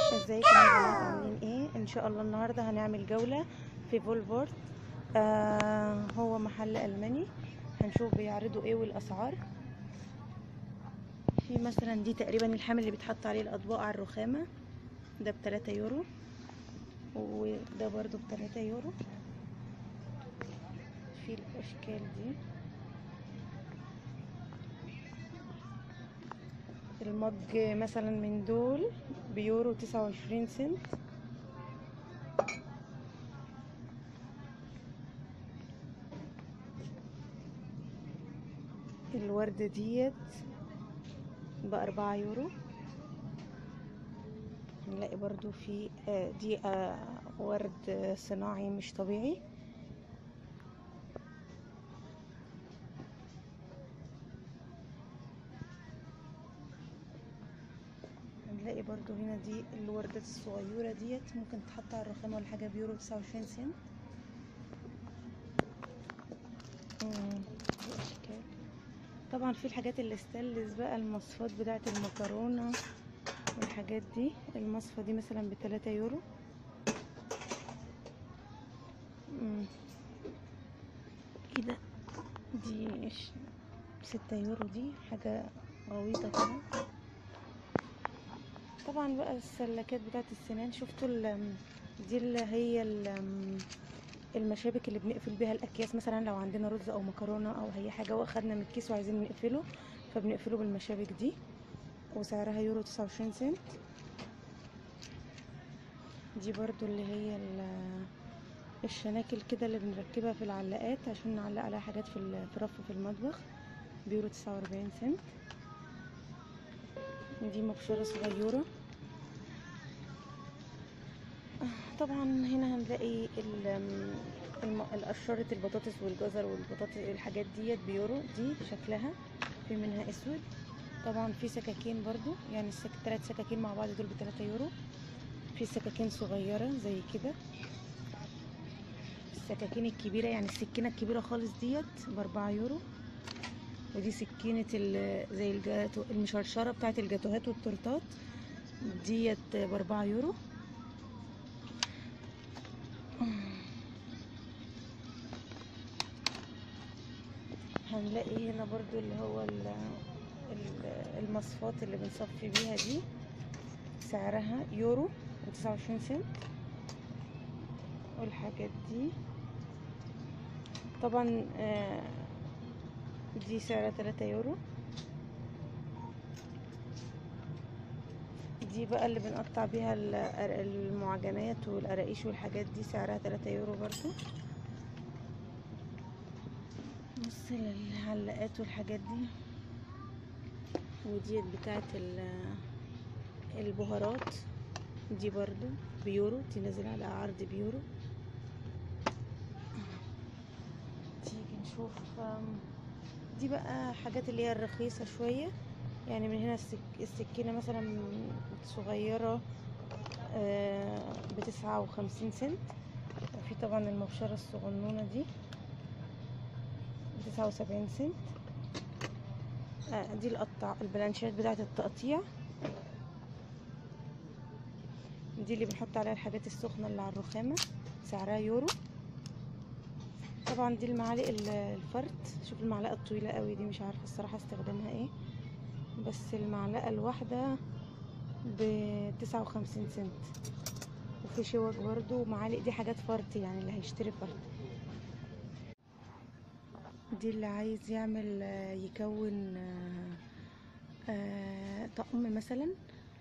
ازيكم يا بنات عاملين ايه ان شاء الله النهارده هنعمل جوله في فولفورد آه هو محل الماني هنشوف بيعرضوا ايه والاسعار في مثلا دي تقريبا الحامل اللي بيتحط عليه الاطباق على الرخامه ده بتلاتة يورو وده برضو بتلاتة يورو في الاشكال دي المج مثلا من دول بيورو تسعة وعشرين سنت الوردة ديت بأربعة يورو نلاقي برضو في آه دي آه ورد صناعي مش طبيعي هنلاقي برضو هنا دي الوردات الصغيرة ديت ممكن تحط على الرخامة ولا حاجة بيورو تسعة وعشرين سنت طبعا في الحاجات اللي استلز بقى المصفات بتاعة المكرونة والحاجات دي المصفى دي مثلا بتلاتة يورو كده دي ستة يورو دي حاجة غويطة كده طبعا بقى السلكات بتاعت السنان شفتوا دي اللي هي المشابك اللي بنقفل بيها الاكياس مثلا لو عندنا رز او مكرونه او اي حاجه واخدنا من الكيس وعايزين نقفله فبنقفله بالمشابك دي وسعرها يورو تسعة وعشرين سنت دي برضو اللي هي الشناكل كده اللي بنركبها في العلاقات عشان نعلق عليها حاجات في رف في المطبخ بيورو تسعة واربعين سنت دي مبشرة صغيرة طبعا هنا هنلاقي القشرة البطاطس والجزر والبطاطس الحاجات ديت بيورو دي شكلها في منها اسود طبعا في سكاكين برضو يعني السك... تلات سكاكين مع بعض دول بتلاتة يورو في سكاكين صغيرة زي كده السكاكين الكبيرة يعني السكينة الكبيرة خالص ديت بأربعة يورو ودي سكينة زي الجاتو المشرشرة بتاعت الجاتوهات والتورتات ديت بأربعة يورو هنلاقي هنا برضو اللي هو المصفات اللي بنصفي بيها دي سعرها يورو وتسعة وعشرين سنت والحاجات دي طبعا دي سعرها تلاتة يورو دي بقى اللي بنقطع بيها المعجنات والقراقيش والحاجات دي سعرها تلاتة يورو برضو بص العلاقات والحاجات دي وديت بتاعت البهارات دي برضو بيورو تنزل على عرض بيورو تيجي نشوف دي بقى حاجات اللي هي الرخيصة شوية يعني من هنا السك... السكينة مثلا صغيرة بتسعة وخمسين سنت وفي طبعا المبشرة الصغنونة دي بتسعة وسبعين سنت آه دي القطع البلانشات بتاعة التقطيع دي اللي بنحط عليها الحاجات السخنة اللي على الرخامة سعرها يورو طبعا دي المعالق الفرد شوف المعلقة الطويلة قوي دي مش عارفة الصراحة استخدامها ايه بس المعلقة الواحدة بتسعة وخمسين سنت وفي شوك برضو معالق دي حاجات فرد يعني اللي هيشتري فرد دي اللي عايز يعمل يكون طقم مثلا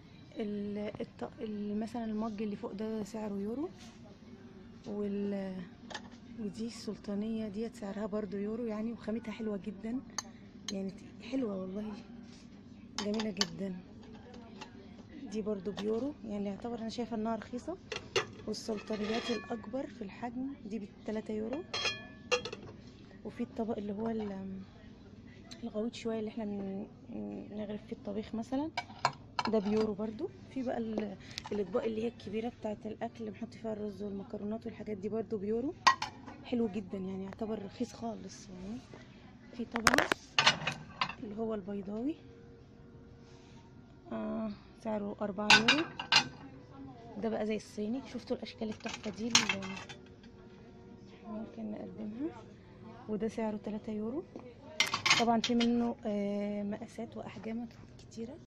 مثلا المج اللي فوق ده سعره يورو وال ودي السلطانية ديت سعرها برضو يورو يعني وخامتها حلوة جدا يعني حلوة والله جميلة جدا دي برضو بيورو يعني يعتبر انا شايفة انها رخيصة والسلطانيات الاكبر في الحجم دي بتلاتة يورو وفي الطبق اللي هو الغويط شوية اللي احنا نغرف فيه الطبيخ مثلا ده بيورو برضو في بقى الاطباق اللي هي الكبيرة بتاعت الاكل اللي بنحط فيها الرز والمكرونات والحاجات دي برضو بيورو حلو جدا يعني يعتبر رخيص خالص يعني في طبعا اللي هو البيضاوي آه سعره أربعة يورو ده بقى زي الصيني شفتوا الاشكال التحفه دي اللي ممكن نقدمها وده سعره 3 يورو طبعا في منه آه، مقاسات واحجام كتيره